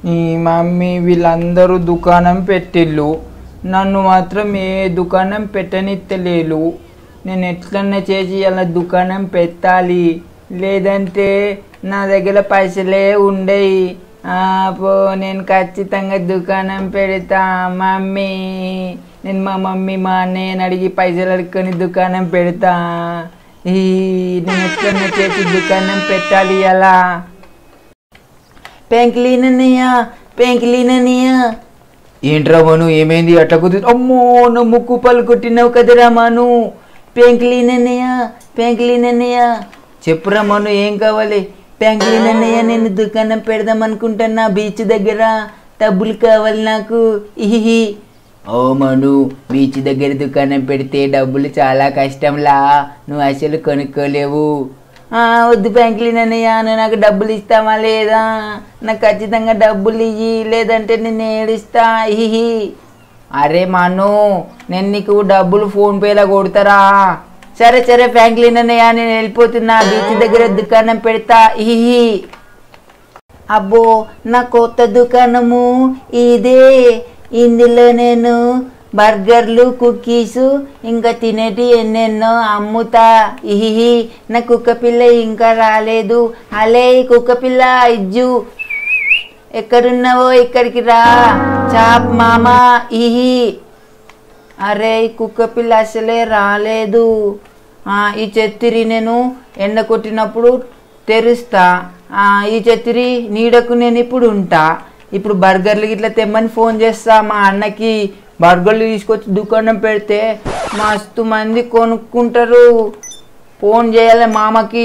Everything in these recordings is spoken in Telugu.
నీ మమ్మీ వీళ్ళందరూ దుకాణం పెట్టిళ్ళు నన్ను మాత్రం ఏ దుకాణం పెట్టనిత్తలేరు నేను ఎట్లన్నా చేసి అలా దుకాణం పెట్టాలి లేదంటే నా దగ్గర పైసలే ఉండయి ఆ, పో నేను ఖచ్చితంగా దుకాణం పెడతా మమ్మీ నేను మా మమ్మీ మా అన్నయ్యని అడిగి పైసలు అడుక్కొని దుకాణం పెడతా ఈ నేను ఎట్లన్నా చేసి దుకాణం పెట్టాలి అలా పెంకిలీనన్నయ్య పెంకిలీనన్నయ్య ఏంట్రా మను ఏమైంది అట్లా కుదిరి అమ్మో నా ముక్కు పళ్ళు కొట్టినావు కదరా మను పెంకిలీనన్నయ్య పెంకిలీనన్నయ్య చెప్పురా మను ఏం కావాలి పెంకిలీనన్నయ్య నేను దుకాణం పెడదాం అనుకుంటున్నా బీచ్ దగ్గర డబ్బులు కావాలి నాకు ఇహి ఓ మను బీచ్ దగ్గర దుకాణం పెడితే డబ్బులు చాలా కష్టంలా నువ్వు అసలు కొనుక్కోలేవు ఆ, వద్దు బ్యాంకులు అన్నయ్య నువ్వు నాకు డబ్బులు ఇస్తావా లేదా నాకు ఖచ్చితంగా డబ్బులు ఇయ్యి లేదంటే నేను ఏడిస్తా ఇహి అరే మను నేను నీకు డబ్బులు ఫోన్పేలో కొడతారా సరే సరే ఫ్రాంక్లిన్ అన్నయ్య నేను వెళ్ళిపోతున్నా బీచ్ దగ్గర దుకాణం పెడతా ఇహి అబ్బో నా కొత్త దుకాణము ఇదే ఇందులో నేను బర్గర్లు కుకీసు ఇంకా తినేటి ఎన్నెన్నో అమ్ముతా ఇహి నా కుక్క పిల్ల ఇంకా రాలేదు అలే కుక్క పిల్ల ఇజ్జు ఎక్కడున్నావో ఇక్కడికి రా చాప్ మామా ఇహి అరే ఈ కుక్క పిల్ల అసలే రాలేదు ఆ, ఈ చెత్తిరి నేను ఎండ కొట్టినప్పుడు తెరుస్తా ఆ, ఈ చెత్తిరి నీడకు నేను ఇప్పుడు ఉంటా ఇప్పుడు బర్గర్లు ఇట్లా తెమ్మని ఫోన్ చేస్తా మా అన్నకి బర్గర్లు తీసుకొచ్చి దుకాణం పెడితే మస్తు మంది కొనుక్కుంటారు ఫోన్ చేయాలి మామకి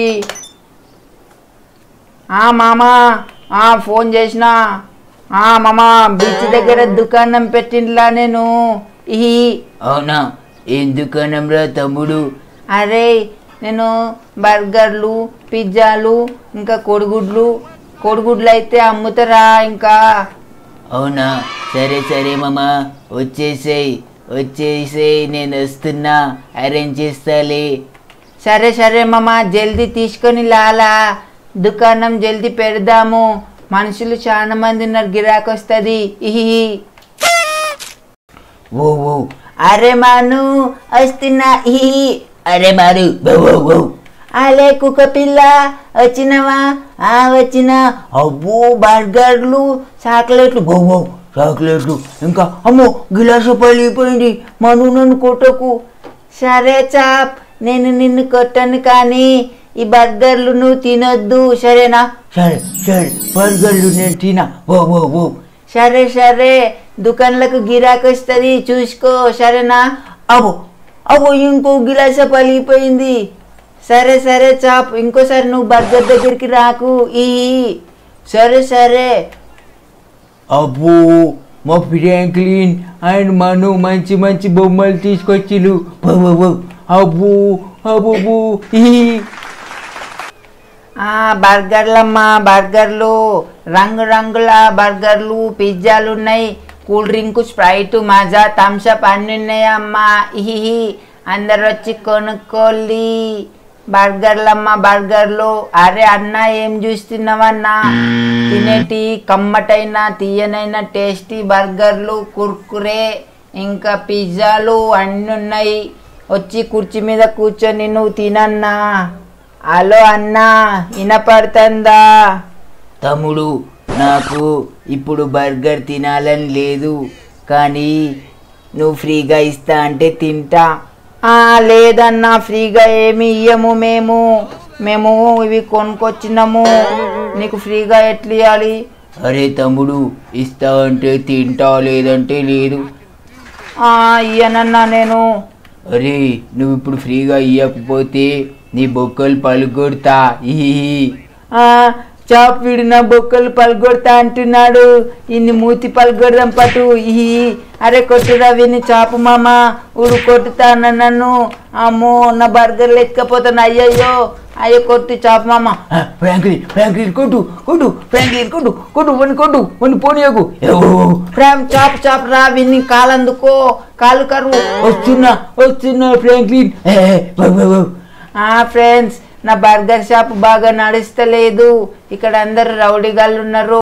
ఆ మామా ఆ ఫోన్ చేసిన ఆ మామా బీచ్ దగ్గర దుకాణం పెట్టిండ్లా నేను ఈ అవునా ఏం దుకాణంలో తమ్ముడు అరే నేను బర్గర్లు పిజ్జాలు ఇంకా కోడిగుడ్లు కోడిగుడ్లు అయితే అమ్ముతారా ఇంకా అవునా సరే సరే మామ వచ్చేసేయ్ వచ్చేసేయ్ నేను వస్తున్నా అరేంజ్ చేస్తాలే సరే సరే మామ జల్దీ తీసుకొని లాలా దుకాణం జల్దీ పెడదాము మనుషులు చాలా మంది ఉన్నారు గిరాకు వస్తుంది ఇహి ఓ ఓ అరే మాను వస్తున్నా ఇహి అరే మారు ఓ ఓ అలే కుక్క పిల్ల వచ్చినవా ఆ వచ్చినా అబ్బో బర్గర్లు చాక్లెట్లు బో బో చాక్లెట్లు ఇంకా అమ్మో గిలాసు పలిపోయింది మను నన్ను కొట్టకు సరే చాప్ నేను నిన్ను కొట్టను కానీ ఈ బర్గర్లు నువ్వు తినొద్దు సరేనా సరే సరే బర్గర్లు నేను తినా ఓ ఓ ఓ సరే సరే దుకాన్లకు గిరాకు వస్తుంది చూసుకో సరేనా అబ్బో అబ్బో ఇంకో గిలాస పలిగిపోయింది సరే సరే చాప్ ఇంకోసారి నువ్వు బర్గర్ దగ్గరికి రాకు ఈ సరే సరే అబ్బో మా ఫ్రాంక్లిన్ అండ్ మను మంచి మంచి బొమ్మలు తీసుకొచ్చిలు అబ్బో అబ్బో ఈ బర్గర్లమ్మా బర్గర్లు రంగు రంగుల బర్గర్లు పిజ్జాలు ఉన్నాయి cool drink Sprite Maaza Thums Up అన్ని ఉన్నాయి అమ్మా ఇహి అందరు వచ్చి కొనుక్కోలి బర్గర్లమ్మా బర్గర్లు అరే అన్న ఏం చూస్తున్నావన్నా తినేటి కమ్మటైన తీయనైన టేస్టీ బర్గర్లు కుర్కురే ఇంకా పిజ్జాలు అన్నీ ఉన్నాయి వచ్చి కుర్చీ మీద కూర్చొని నువ్వు తినన్నా హలో అన్నా వినపడుతుందా తమ్ముడు నాకు ఇప్పుడు బర్గర్ తినాలని లేదు కానీ నువ్వు ఫ్రీగా ఇస్తా అంటే తింటా ఆ, లేదన్నా ఫ్రీగా ఏమి ఇయ్యము మేము మేము ఇవి కొనుక్కొచ్చినాము నీకు ఫ్రీగా ఎట్లా ఇవ్వాలి అరే తమ్ముడు ఇస్తా అంటే తింటా లేదంటే లేదు ఆ, ఇయ్యనన్నా నేను అరే నువ్వు ఇప్పుడు ఫ్రీగా ఇవ్వకపోతే నీ బొక్కలు పలుగొడతా చాప్ వీడు నా బొక్కలు పలుగొడతా అంటున్నాడు ఇన్ని మూతి పలుగొడదాం పటు ఈ అరే కొట్టురా విని చాపు మామ ఊడు కొట్టుతాన నన్ను అమ్మో నా బర్గర్లు ఎత్తుకపోతాను అయ్యయ్యో అయ్యో కొట్టు చాపు మామ ఫ్రాంక్లిన్ ఫ్రాంక్లిన్ కొట్టు కొట్టు ఫ్రాంక్లిన్ కొట్టు కొట్టు వని కొట్టు వని పోనీయకు ఫ్రామ్ చాప్ చాప్ రా విని కాలందుకో కాలు కరువు వస్తున్నా వస్తున్నా ఫ్రాంక్లిన్ ఆ ఫ్రెండ్స్ నా బర్గర్ షాప్ బాగా నడుస్తలేదు ఇక్కడ అందరు రౌడీ గాళ్ళు ఉన్నారు